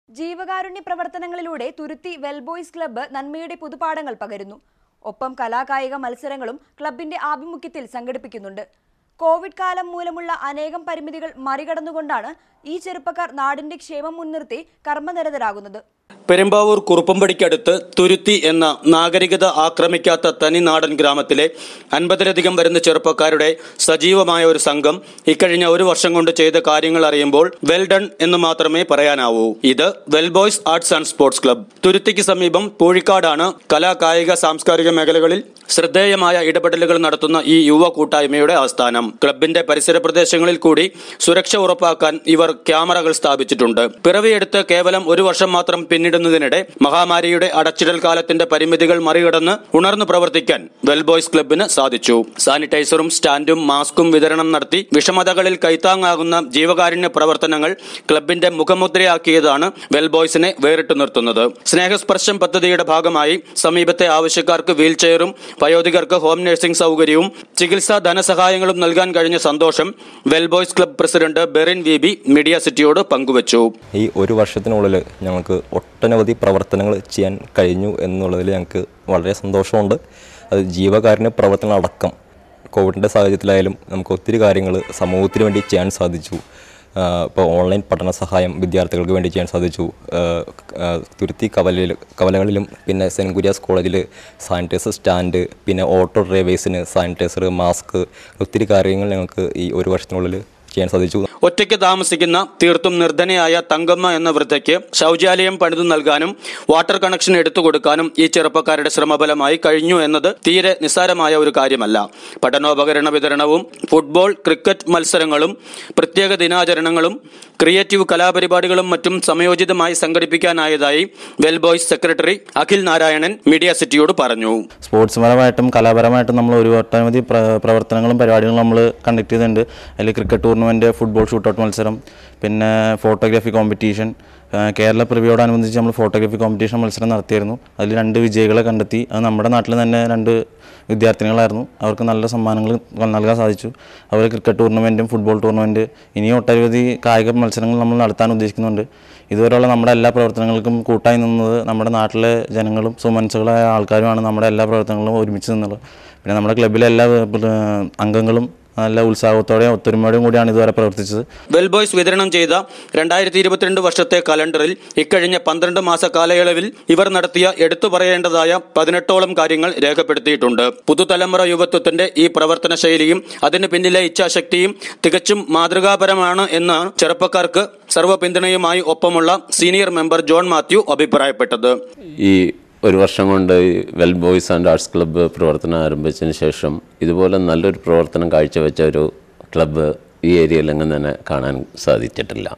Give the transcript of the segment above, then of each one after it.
ജീവകാരുണ്യ പ്രവർത്തനങ്ങളിലൂടെ തുരുത്തി വെൽബോയ്സ് ക്ലബ്ബ് നന്മയുടെ പുതുപാഠങ്ങൾ പകരുന്നു ഒപ്പം കലാകായിക മത്സരങ്ങളും ക്ലബിന്റെ ആഭിമുഖ്യത്തിൽ സംഘടിപ്പിക്കുന്നുണ്ട് കോവിഡ് കാലം മൂലമുള്ള അനേകം പരിമിതികൾ മറികടന്നുകൊണ്ടാണ് ഈ ചെറുപ്പക്കാർ നാടിന്റെ ക്ഷേമം മുൻനിർത്തി കർമ്മനിരതരാകുന്നത് പെരുമ്പാവൂർ കുറുപ്പമ്പടിക്കടുത്ത് തുരുത്തി എന്ന നാഗരികത ആക്രമിക്കാത്ത തനി നാടൻ ഗ്രാമത്തിലെ അൻപതിലധികം വരുന്ന ചെറുപ്പക്കാരുടെ സജീവമായ ഒരു സംഘം ഇക്കഴിഞ്ഞ ഒരു വർഷം കൊണ്ട് ചെയ്ത കാര്യങ്ങൾ അറിയുമ്പോൾ വെൽ ഡൺ എന്ന് മാത്രമേ പറയാനാവൂ ഇത് well boys arts and sports club തുരുത്തിക്ക് സമീപം പൂഴിക്കാടാണ് കലാ കായിക സാംസ്കാരിക മേഖലകളിൽ ശ്രദ്ധേയമായ ഇടപെടലുകൾ നടത്തുന്ന ഈ യുവ കൂട്ടായ്മയുടെ ആസ്ഥാനം ക്ലബിന്റെ പരിസര പ്രദേശങ്ങളിൽ കൂടി സുരക്ഷ ഉറപ്പാക്കാൻ ഇവർ ക്യാമറകൾ സ്ഥാപിച്ചിട്ടുണ്ട് പിറവിയെടുത്ത് കേവലം ഒരു വർഷം മാത്രം പിന്നിടുന്നതിനിടെ മഹാമാരിയുടെ അടച്ചിടൽ കാലത്തിന്റെ പരിമിതികൾ മറികടന്ന് ഉണർന്നു പ്രവർത്തിക്കാൻ വെൽബോയ്സ് ക്ലബിന് സാധിച്ചു സാനിറ്റൈസറും സ്റ്റാൻഡും മാസ്കും വിതരണം നടത്തി വിഷമതകളിൽ കൈത്താങ്ങാകുന്ന ജീവകാരുണ്യ പ്രവർത്തനങ്ങൾ ക്ലബിന്റെ മുഖമുദ്രയാക്കിയതാണ് വെൽബോയ്സിനെ വേറിട്ടു നിർത്തുന്നത് സ്നേഹസ്പർശം പദ്ധതിയുടെ ഭാഗമായി സമീപത്തെ ആവശ്യക്കാർക്ക് വീൽചെയറും വയോധികർക്ക് ഹോം നഴ്സിംഗ് സൗകര്യവും ചികിത്സാ ധനസഹായങ്ങളും നൽകാൻ കഴിഞ്ഞ സന്തോഷം well boys club president Berin V B media സിറ്റിയോട് പങ്കുവച്ചു ഈ ഒരു വർഷത്തിനുള്ളിൽ ഞങ്ങൾക്ക് ഒട്ടനവധി പ്രവർത്തനങ്ങൾ ചെയ്യാൻ കഴിഞ്ഞു എന്നുള്ളതിൽ ഞങ്ങൾക്ക് വളരെ സന്തോഷമുണ്ട് അത് ജീവകാരുണ്യ പ്രവർത്തനം അടക്കം കോവിഡിൻ്റെ സാഹചര്യത്തിലായാലും നമുക്ക് ഒത്തിരി കാര്യങ്ങൾ സമൂഹത്തിന് വേണ്ടി ചെയ്യാൻ സാധിച്ചു ഇപ്പോൾ ഓൺലൈൻ പഠന സഹായം വിദ്യാർത്ഥികൾക്ക് വേണ്ടി ചെയ്യാൻ സാധിച്ചു ആഹ് ആഹ് തുരുത്തി കവലയിൽ കവലകളിലും പിന്നെ സെൻറ്റ് കുര്യാസ് കോളേജിൽ സാനിറ്റൈസർ സ്റ്റാൻഡ് പിന്നെ ഓട്ടോ ഡ്രൈവേഴ്സിന് സാനിറ്റൈസർ മാസ്ക് ഒത്തിരി കാര്യങ്ങൾ ഞങ്ങൾക്ക് ഈ ഒരു വർഷത്തിനുള്ളിൽ ചെയ്യാൻ സാധിച്ചു ഒറ്റയ്ക്ക് താമസിക്കുന്ന തീർത്തും നിർധനയായ തങ്കമ്മ എന്ന വൃദ്ധയ്ക്ക് ശൗചാലയം പണിതു നൽകാനും വാട്ടർ കണക്ഷൻ എടുത്തു കൊടുക്കാനും ഈ ചെറുപ്പക്കാരുടെ ശ്രമഫലമായി കഴിഞ്ഞു എന്നത് തീരെ നിസ്സാരമായ ഒരു കാര്യമല്ല പഠനോപകരണ വിതരണവും ഫുട്ബോൾ ക്രിക്കറ്റ് മത്സരങ്ങളും പ്രത്യേക ദിനാചരണങ്ങളും ക്രിയേറ്റീവ് കലാപരിപാടികളും മറ്റും സമയോചിതമായി സംഘടിപ്പിക്കാനായതായി well boys secretary Akhil Narayanan media സിറ്റിയോട് പറഞ്ഞു സ്പോർട്സ് പരമായിട്ടും കലാപരമായിട്ടും നമ്മൾ ഒരു ഒട്ടനവധി പ്ര- പ്രവർത്തനങ്ങളും പരിപാടികളും നമ്മൾ കണ്ടക്ട് ചെയ്തിട്ടുണ്ട് അതിൽ ക്രിക്കറ്റ് ടൂർണമെൻറ്റ് ഫുട്ബോൾ ഷൂട്ടൗട്ട് മത്സരം പിന്നെ ഫോട്ടോഗ്രാഫി കോമ്പറ്റീഷൻ കേരള പിറവിയോടനുബന്ധിച്ച് നമ്മൾ ഫോട്ടോഗ്രാഫി കോമ്പറ്റീഷൻ മത്സരം നടത്തിയിരുന്നു അതിൽ രണ്ട് വിജയികളെ കണ്ടെത്തി അത് നമ്മുടെ നാട്ടിൽ തന്നെ രണ്ട് വിദ്യാർത്ഥിനികളായിരുന്നു അവർക്ക് നല്ല സമ്മാനങ്ങൾ നൽകാൻ സാധിച്ചു അവർ ക്രിക്കറ്റ് ടൂർണമെൻറ്റും ഫുട്ബോൾ ടൂർണമെൻറ്റ് ഇനിയും ഒട്ടനവധി കായിക മത്സരങ്ങൾ നമ്മൾ നടത്താൻ ഉദ്ദേശിക്കുന്നുണ്ട് ഇതുവരെയുള്ള നമ്മുടെ എല്ലാ പ്രവർത്തനങ്ങൾക്കും കൂട്ടായി നിന്നത് നമ്മുടെ നാട്ടിലെ ജനങ്ങളും സുമനസ്സുകളായ ആൾക്കാരുമാണ് നമ്മുടെ എല്ലാ പ്രവർത്തനങ്ങളും ഒരുമിച്ച് നിന്നുള്ളത് പിന്നെ നമ്മുടെ ക്ലബിലെ എല്ലാ ഏഹ്, അംഗങ്ങളും നല്ല ഉത്സാഹത്തോടെയും ഒത്തൊരുമയോടെയും കൂടിയാണ് ഇതുവരെ പ്രവർത്തിച്ചത് വെൽബോയ്സ് വിതരണം ചെയ്ത രണ്ടായിരത്തി ഇരുപത്തിരണ്ട് വർഷത്തെ കലണ്ടറിൽ ഇക്കഴിഞ്ഞ പന്ത്രണ്ട് മാസ കാലയളവിൽ ഇവർ നടത്തിയ എടുത്തു പറയേണ്ടതായ പതിനെട്ടോളം കാര്യങ്ങൾ രേഖപ്പെടുത്തിയിട്ടുണ്ട് പുതുതലമുറ യുവത്വത്തിന്റെ ഈ പ്രവർത്തന ശൈലിയും അതിന് പിന്നിലെ ഇച്ഛാശക്തിയും തികച്ചും മാതൃകാപരമാണ് എന്ന് ചെറുപ്പക്കാർക്ക് സർവ്വ പിന്തുണയുമായി ഒപ്പമുള്ള സീനിയർ മെമ്പർ ജോൺ മാത്യു അഭിപ്രായപ്പെട്ടത് ഈ ഒരു വർഷം കൊണ്ട് ഈ well boys and arts club പ്രവർത്തനം ആരംഭിച്ചതിന് ശേഷം ഇതുപോലെ നല്ലൊരു പ്രവർത്തനം കാഴ്ചവെച്ച ഒരു ക്ലബ്ബ് ഈ ഏരിയയിലെങ്ങും തന്നെ കാണാൻ സാധിച്ചിട്ടില്ല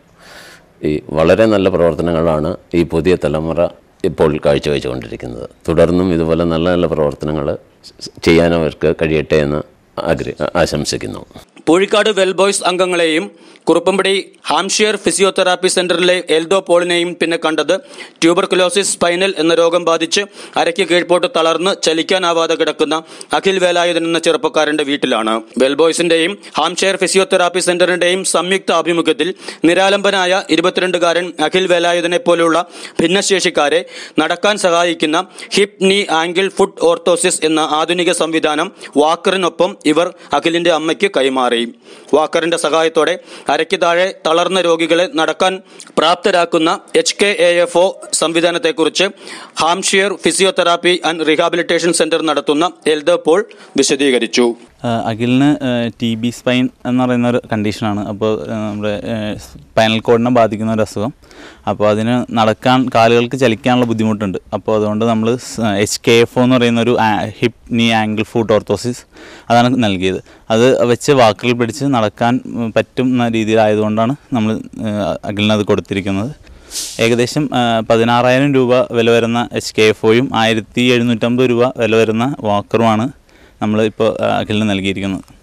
ഈ വളരെ നല്ല പ്രവർത്തനങ്ങളാണ് ഈ പുതിയ തലമുറ ഇപ്പോൾ കാഴ്ചവെച്ചുകൊണ്ടിരിക്കുന്നത് തുടർന്നും ഇതുപോലെ നല്ല നല്ല പ്രവർത്തനങ്ങൾ ചെയ്യാൻ അവർക്ക് കഴിയട്ടെ എന്ന് ആഗ്രഹ ആശംസിക്കുന്നു പൂഴിക്കാട് വെൽബോയ്സ് അംഗങ്ങളെയും കുറുപ്പമ്പടി ഹാംഷിയർ ഫിസിയോതെറാപ്പി സെന്ററിലെ എൽദോ പോളിനെയും പിന്നെ കണ്ടത് ട്യൂബർകുലോസിസ് സ്പൈനൽ എന്ന രോഗം ബാധിച്ച് അരയ്ക്ക് കീഴ്പോട്ട് തളർന്ന് ചലിക്കാനാവാതെ കിടക്കുന്ന അഖിൽ വേലായുധൻ എന്ന ചെറുപ്പക്കാരന്റെ വീട്ടിലാണ് വെൽബോയ്സിന്റെയും ഹാംഷെയർ ഫിസിയോതെറാപ്പി സെന്ററിന്റെയും സംയുക്ത ആഭിമുഖ്യത്തിൽ നിരാലംബനായ ഇരുപത്തിരണ്ടുകാരൻ അഖിൽ വേലായുധനെ പോലെയുള്ള ഭിന്നശേഷിക്കാരെ നടക്കാൻ സഹായിക്കുന്ന ഹിപ്പ് നീ ആംഗിൾ ഫുഡ് ഓർത്തോസിസ് എന്ന ആധുനിക സംവിധാനം വാക്കറിനൊപ്പം ഇവർ അഖിലിന്റെ അമ്മയ്ക്ക് കൈമാറി വാക്കറിന്റെ സഹായത്തോടെ അരയ്ക്ക് താഴെ തളർന്ന രോഗികളെ നടക്കാൻ പ്രാപ്തരാക്കുന്ന H K A F O സംവിധാനത്തെക്കുറിച്ച് Hampshire physiotherapy and rehabilitation centre നടത്തുന്ന എൽദ പോൾ വിശദീകരിച്ചു ആഹ് അഖിലിന് ടി ബി സ്പൈൻ എന്ന് പറയുന്ന ഒരു കണ്ടീഷനാണ് അപ്പോൾ ആഹ് നമ്മുടെ സ്പൈനൽ കോഡിനെ ബാധിക്കുന്ന ഒരു അസുഖം അപ്പോൾ അതിന് നടക്കാൻ കാലുകൾക്ക് ചലിക്കാനുള്ള ബുദ്ധിമുട്ടുണ്ട് അപ്പോൾ അതുകൊണ്ട് നമ്മൾ എച്ച് കെ എഫ് എന്ന് പറയുന്ന ഒരു ഹിപ്പ് നീ ആംഗിൾ ഫുട്ട് ഓർത്തോസിസ് അതാണ് നൽകിയത് അത് വെച്ച് വാക്കുകൾ പിടിച്ച് നടക്കാൻ ഉം, പറ്റുന്ന രീതിയിലായതുകൊണ്ടാണ് നമ്മൾ അഖിലിന് അത് കൊടുത്തിരിക്കുന്നത് ഏകദേശം ആ, പതിനാറായിരം രൂപ വില വരുന്ന എച്ച് കെ എഫ് ഒയും ആയിരത്തി എഴുന്നൂറ്റമ്പത് രൂപ വില വരുന്ന വാക്കറുമാണ് നമ്മൾ ഇപ്പോൾ അഖിലിന് നൽകിയിരിക്കുന്നത്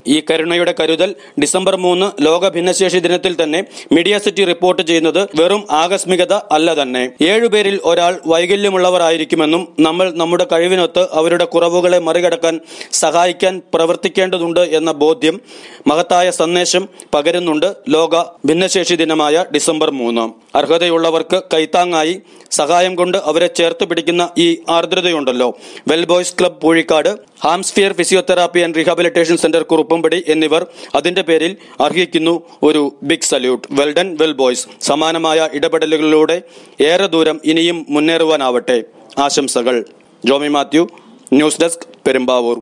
ഈ കരുണയുടെ കരുതൽ ഡിസംബർ മൂന്ന് ലോക ഭിന്നശേഷി ദിനത്തിൽ തന്നെ മീഡിയ സിറ്റി റിപ്പോർട്ട് ചെയ്യുന്നത് വെറും ആകസ്മികത അല്ല തന്നെ ഏഴുപേരിൽ ഒരാൾ വൈകല്യമുള്ളവർ ആയിരിക്കുമെന്നും നമ്മൾ നമ്മുടെ കഴിവിനൊത്ത് അവരുടെ കുറവുകളെ മറികടക്കാൻ സഹായിക്കാൻ പ്രവർത്തിക്കേണ്ടതുണ്ട് എന്ന ബോധ്യം മഹത്തായ സന്ദേശം പകരുന്നുണ്ട് ലോക ഭിന്നശേഷി ദിനമായ ഡിസംബർ മൂന്ന് അർഹതയുള്ളവർക്ക് കൈത്താങ്ങായി സഹായം കൊണ്ട് അവരെ ചേർത്ത് പിടിക്കുന്ന ഈ ആർദ്രതയുണ്ടല്ലോ well boys club Poozhikkad Hamsphere physiotherapy and rehabilitation centre Kuruppampady എന്നിവർ അതിന്റെ പേരിൽ അർഹിക്കുന്നു ഒരു big salute well done well boys സമാനമായ ഇടപെടലുകളിലൂടെ ഏറെ ദൂരം ഇനിയും മുന്നേറുവാനാവട്ടെ ആശംസകൾ ജോമി മാത്യു ന്യൂസ് ഡെസ്ക് പെരുമ്പാവൂർ